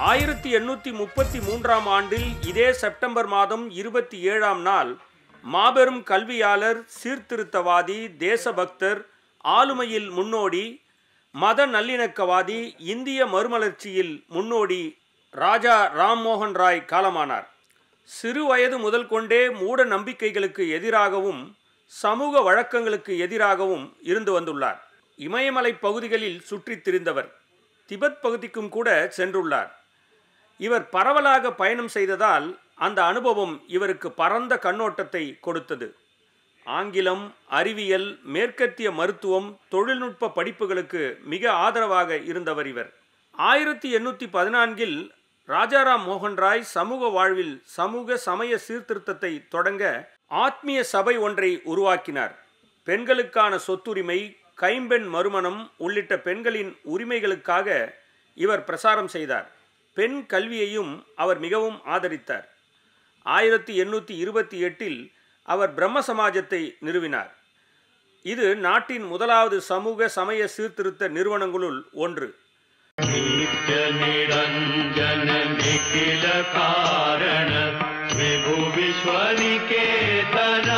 ஆயிரத்தி எண்ணூற்றி முப்பத்தி மூன்றாம் ஆண்டில் இதே செப்டம்பர் மாதம் இருபத்தி ஏழாம் நாள் மாபெரும் கல்வியாளர் சீர்திருத்தவாதி தேசபக்தர் ஆளுமையில் முன்னோடி மத நல்லிணக்கவாதி இந்திய மறுமலர்ச்சியில் முன்னோடி ராஜா ராம்மோகன் ராய் காலமானார் சிறு வயது முதல் கொண்டே மூட நம்பிக்கைகளுக்கு எதிராகவும் சமூக வழக்கங்களுக்கு எதிராகவும் இருந்து வந்துள்ளார் இமயமலை பகுதிகளில் சுற்றித் திரிந்தவர் திபெத் பகுதிக்கும் கூட சென்றுள்ளார் இவர் பரவலாக பயணம் செய்ததால் அந்த அனுபவம் இவருக்கு பரந்த கண்ணோட்டத்தை கொடுத்தது ஆங்கிலம் அறிவியல் மேற்கத்திய மருத்துவம் தொழில்நுட்ப படிப்புகளுக்கு மிக ஆதரவாக இருந்தவர் இவர் ஆயிரத்தி எண்ணூற்றி பதினான்கில் ராஜாராம் மோகன் ராய் சமூக வாழ்வில் சமூக சமய சீர்திருத்தத்தை தொடங்க ஆத்மீய சபை ஒன்றை உருவாக்கினார் பெண்களுக்கான சொத்துரிமை கைம்பெண் மறுமணம் உள்ளிட்ட பெண்களின் உரிமைகளுக்காக இவர் பிரசாரம் செய்தார் பெண் கல்வியையும் அவர் மிகவும் ஆதரித்தார் ஆயிரத்தி எண்ணூற்றி இருபத்தி எட்டில் அவர் பிரம்ம சமாஜத்தை நிறுவினார் இது நாட்டின் முதலாவது சமூக சமய சீர்திருத்த நிறுவனங்களுள் ஒன்று नित्य निरञ्जन निखिल कारण विभु विश्वनिकेतन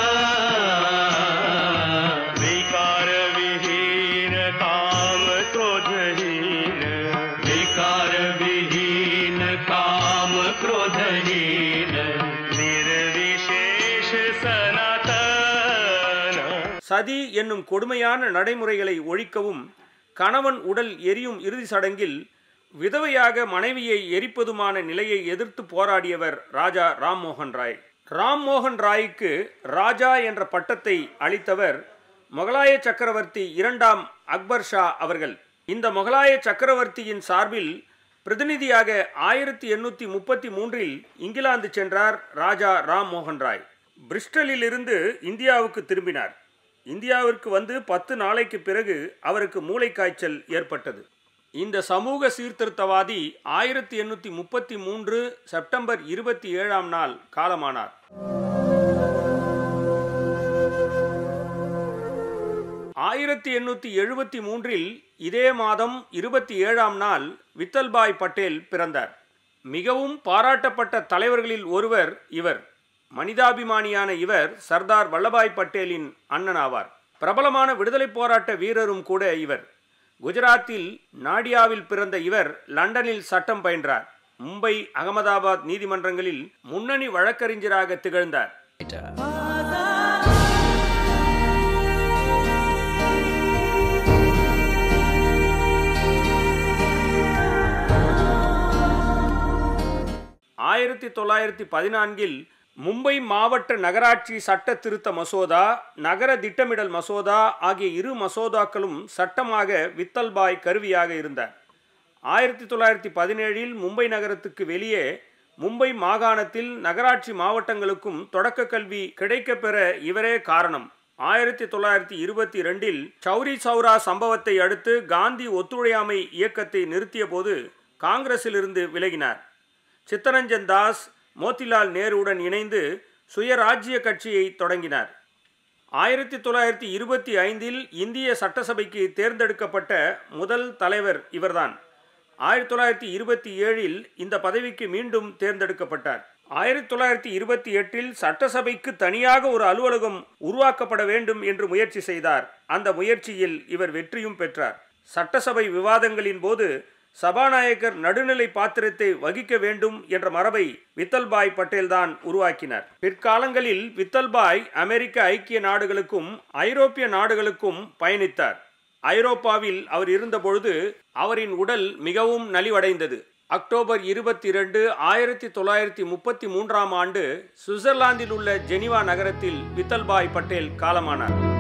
विकार विहीन काम क्रोधहीन विकार विहीन काम क्रोधहीन निर्विशेष सनातन சதி என்னும் கொடுமையான நடைமுறைகளை ஒழிக்கவும் கணவன் உடல் எரியும் இறுதி சடங்கில் விதவையாக மனைவியை எரிப்பதுமான நிலையை எதிர்த்து போராடியவர் ராஜா ராம்மோகன் ராய் ராம்மோகன் ராய்க்கு ராஜா என்ற பட்டத்தை அளித்தவர் முகலாய சக்கரவர்த்தி இரண்டாம் அக்பர் ஷா அவர்கள் இந்த முகலாய சக்கரவர்த்தியின் சார்பில் பிரதிநிதியாக ஆயிரத்தி எண்ணூற்றி முப்பத்தி மூன்றில் இங்கிலாந்து சென்றார் ராஜா ராம்மோகன் ராய் பிரிஸ்டலிலிருந்து இந்தியாவுக்கு திரும்பினார் இந்தியாவிற்கு வந்து பத்து நாளைக்கு பிறகு அவருக்கு மூளைக்காய்ச்சல் ஏற்பட்டது இந்த சமூக சீர்திருத்தவாதி ஆயிரத்தி எண்ணூற்றி முப்பத்தி மூன்று செப்டம்பர் இருபத்தி ஏழாம் நாள் காலமானார் ஆயிரத்தி எண்ணூற்றி எழுபத்தி மூன்றில் இதே மாதம் இருபத்தி ஏழாம் நாள் வித்தல்பாய் பட்டேல் பிறந்தார் மிகவும் பாராட்டப்பட்ட தலைவர்களில் ஒருவர் இவர் மனிதாபிமானியான இவர் சர்தார் வல்லபாய் பட்டேலின் அண்ணன் ஆவார் பிரபலமான விடுதலை போராட்ட வீரரும் கூட இவர் குஜராத்தில் நாடியாவில் பிறந்த இவர் லண்டனில் சட்டம் பயின்றார் மும்பை அகமதாபாத் நீதிமன்றங்களில் முன்னணி வழக்கறிஞராக திகழ்ந்தார் ஆயிரத்தி தொள்ளாயிரத்தி பதினான்கில் மும்பை மாவட்ட நகராட்சி சட்ட திருத்த மசோதா நகர திட்டமிடல் மசோதா ஆகிய இரு மசோதாக்களும் சட்டமாக வித்தல்பாய் கருவியாக இருந்தார் ஆயிரத்தி தொள்ளாயிரத்தி பதினேழில் மும்பை நகரத்துக்கு வெளியே மும்பை மாகாணத்தில் நகராட்சி மாவட்டங்களுக்கும் தொடக்க கல்வி கிடைக்கப்பெற இவரே காரணம் ஆயிரத்தி தொள்ளாயிரத்தி இருபத்தி ரெண்டில் சௌரி சௌரா சம்பவத்தை அடுத்து காந்தி ஒத்துழையாமை இயக்கத்தை நிறுத்திய போது காங்கிரசிலிருந்து விலகினார் சித்தரஞ்சன் தாஸ் மோத்திலால் நேருவுடன் இணைந்து சுயராஜ்ய கட்சியை தொடங்கினார் ஆயிரத்தி தொள்ளாயிரத்தி இருபத்தி ஐந்தில் இந்திய சட்டசபைக்கு தேர்ந்தெடுக்கப்பட்ட முதல் தலைவர் இவர்தான் ஆயிரத்தி தொள்ளாயிரத்தி இருபத்தி ஏழில் இந்த பதவிக்கு மீண்டும் தேர்ந்தெடுக்கப்பட்டார் ஆயிரத்தி தொள்ளாயிரத்தி இருபத்தி எட்டில் சட்டசபைக்கு தனியாக ஒரு அலுவலகம் உருவாக்கப்பட வேண்டும் என்று முயற்சி செய்தார் அந்த முயற்சியில் இவர் வெற்றியும் பெற்றார் சட்டசபை விவாதங்களின் போது சபாநாயகர் நடுநிலை பாத்திரத்தை வகிக்க வேண்டும் என்ற மரபை வித்தல்பாய் பட்டேல் தான் உருவாக்கினார் பிற்காலங்களில் வித்தல்பாய் அமெரிக்க ஐக்கிய நாடுகளுக்கும் ஐரோப்பிய நாடுகளுக்கும் பயணித்தார் ஐரோப்பாவில் அவர் இருந்தபொழுது அவரின் உடல் மிகவும் நலிவடைந்தது அக்டோபர் இருபத்தி இரண்டு ஆயிரத்தி தொள்ளாயிரத்தி முப்பத்தி மூன்றாம் ஆண்டு சுவிட்சர்லாந்தில் உள்ள ஜெனிவா நகரத்தில் வித்தல்பாய் பட்டேல் காலமானார்